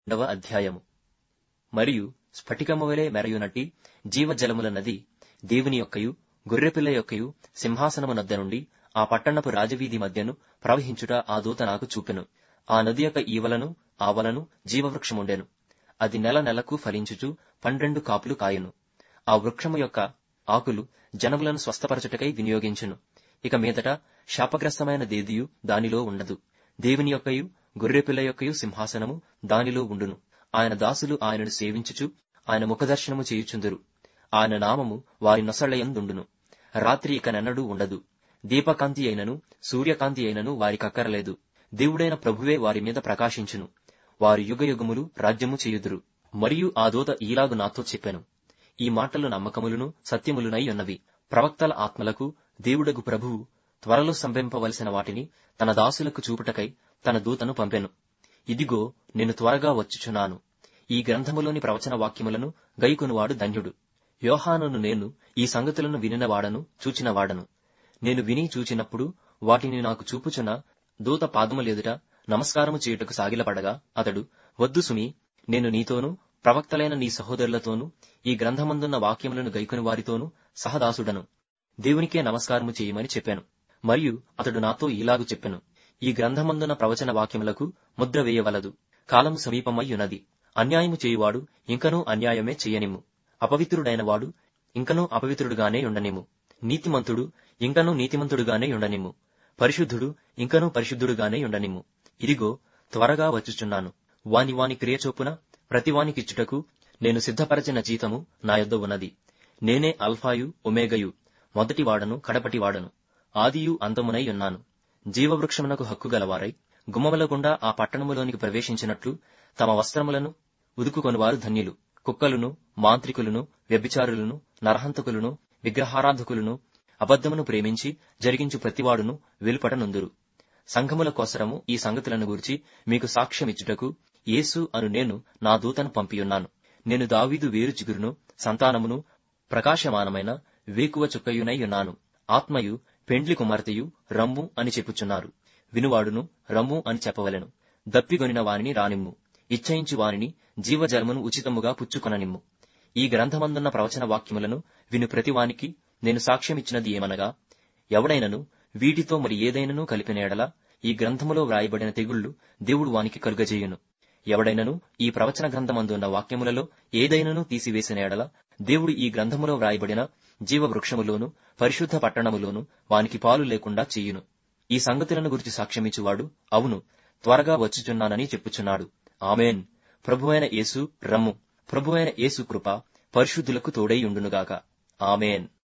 రెండవ అధ్యాయము మరియు స్ఫటికము వలె మెరయునట్టి జీవజలముల నది దేవుని యొక్కయు గొర్రెపిల్ల యొక్కయు సింహాసనమునొద్ద నుండి ఆ పట్టణపు రాజవీధి మధ్యను ప్రవహించుట ఆ దూత నాకు చూపెను ఆ నది యొక్క ఈవలను ఆవలను జీవవృక్షముండెను అది నెల నెలకు ఫలించుచు పన్నెండు కాపులు కాయును ఆ వృక్షము యొక్క ఆకులు జనములను స్వస్థపరచుటకై వినియోగించును ఇక మీదట శాపగ్రస్తమైన దేదియు దానిలో ఉండదు దేవుని యొక్కయు గొర్రెపిల్ల యొక్కయు సింహాసనము దానిలో ఉండును ఆయన దాసులు ఆయనను సేవించుచు ఆయన ముఖదర్శనము చేయుచుందురు ఆయన నామము వారి నొసళ్ళయందుండును రాత్రి ఇక నెన్నడూ ఉండదు దీపకాంతి అయినను సూర్యకాంతి అయినను వారికక్కరలేదు దేవుడైన ప్రభువే వారి మీద ప్రకాశించును వారు యుగయుగములు రాజ్యము చేయుదురు మరియు ఆ దూత ఈలాగు నాతో చెప్పెను ఈ మాటలు నమ్మకములను సత్యములునై ఉన్నవి ప్రవక్తల ఆత్మలకు దేవుడగు ప్రభువు త్వరలో సంభింపవలసిన వాటిని తన దాసులకు చూపుటకై తన దూతను పంపెను ఇదిగో నేను త్వరగా వచ్చుచున్నాను ఈ గ్రంథములోని ప్రవచన వాక్యములను గైకొనువాడు ధన్యుడు యోహానును నేను ఈ సంగతులను వినినవాడను చూచినవాడను నేను విని చూచినప్పుడు వాటిని నాకు చూపుచున్న దూత పాదములెదుట నమస్కారము చేయుటకు సాగిలపడగా అతడు వద్దు సుమి నేను నీతోనూ ప్రవక్తలైన నీ సహోదరులతోనూ ఈ గ్రంథమందున్న వాక్యములను గైకొని వారితోనూ సహదాసుడను దేవునికే నమస్కారము చేయమని చెప్పాను మరియు అతడు నాతో ఇలాగు చెప్పెను ఈ గ్రంథమందున ప్రవచన వాక్యములకు ముద్ర వేయవలదు కాలము సమీపమయ్యున్నది అన్యాయము చేయువాడు ఇంకనూ అన్యాయమే చెయ్యనిమ్ము అపవిత్రుడైన వాడు ఇంకనూ అపవిత్రుడుగానే ఉండనిమ్ము నీతిమంతుడు ఇంకనూ నీతిమంతుడుగానే ఉండనిమ్ము పరిశుద్ధుడు ఇంకనూ పరిశుద్ధుడుగానే ఉండనిమ్ము ఇదిగో త్వరగా వచ్చుచున్నాను వాని వాని క్రియ చొప్పున ప్రతివానికిచ్చుటకు నేను సిద్ధపరచిన జీతము నా యొద్ద ఉన్నది నేనే అల్ఫాయు ఒమేగయు మొదటివాడను కడపటివాడను ఆదియు అంతమునై ఉన్నాను జీవవృక్షమునకు హక్కు గలవారై గుమ్మముల గుండా ఆ పట్టణములోనికి ప్రవేశించినట్లు తమ వస్త్రములను ఉదుకుకొనివారు ధన్యులు కుక్కలును మాంత్రికులను వ్యభిచారులను నరహంతకులను విగ్రహారాధకులను అబద్ధమును ప్రేమించి జరిగించు ప్రతివాడును వెలుపటనుందురు సంఘముల కోసరము ఈ సంగతులను గూర్చి మీకు సాక్ష్యమిచ్చుటకు యేసు అను నేను నా దూతను పంపియున్నాను నేను దావీదు వేరు చిగురును సంతానమును ప్రకాశమానమైన వేకువ చుక్కయునై ఉన్నాను ఆత్మయు పెండ్లి కుమార్తెయు రమ్ము అని చెప్పుచున్నారు వినువాడును రమ్ము అని చెప్పవలెను దప్పిగొనిన వానిని రానిమ్ము ఇచ్చయించు వానిని జీవజలమును ఉచితముగా పుచ్చుకొననిమ్ము ఈ గ్రంథమందున్న ప్రవచన వాక్యములను విను ప్రతివానికి నేను సాక్ష్యమిచ్చినది ఏమనగా ఎవడైనను వీటితో మరి ఏదైనను కలిపిన ఎడల ఈ గ్రంథములో వ్రాయబడిన తెగుళ్లు దేవుడు వానికి కలుగజేయును ఎవడైనను ఈ ప్రవచన గ్రంథమందున్న వాక్యములలో ఏదైనను తీసివేసిన ఎడల దేవుడు ఈ గ్రంథములో వ్రాయబడిన జీవ వృక్షములోను పరిశుద్ధ పట్టణములోను వానికి పాలు లేకుండా చెయ్యును ఈ సంగతులను గురించి సాక్ష్యమిచ్చువాడు అవును త్వరగా వచ్చుచున్నానని చెప్పుచున్నాడు ఆమెన్ ప్రభువైన యేసు రమ్ము ప్రభువైన యేసు కృప పరిశుద్ధులకు తోడై ఉండునుగాక ఆమెన్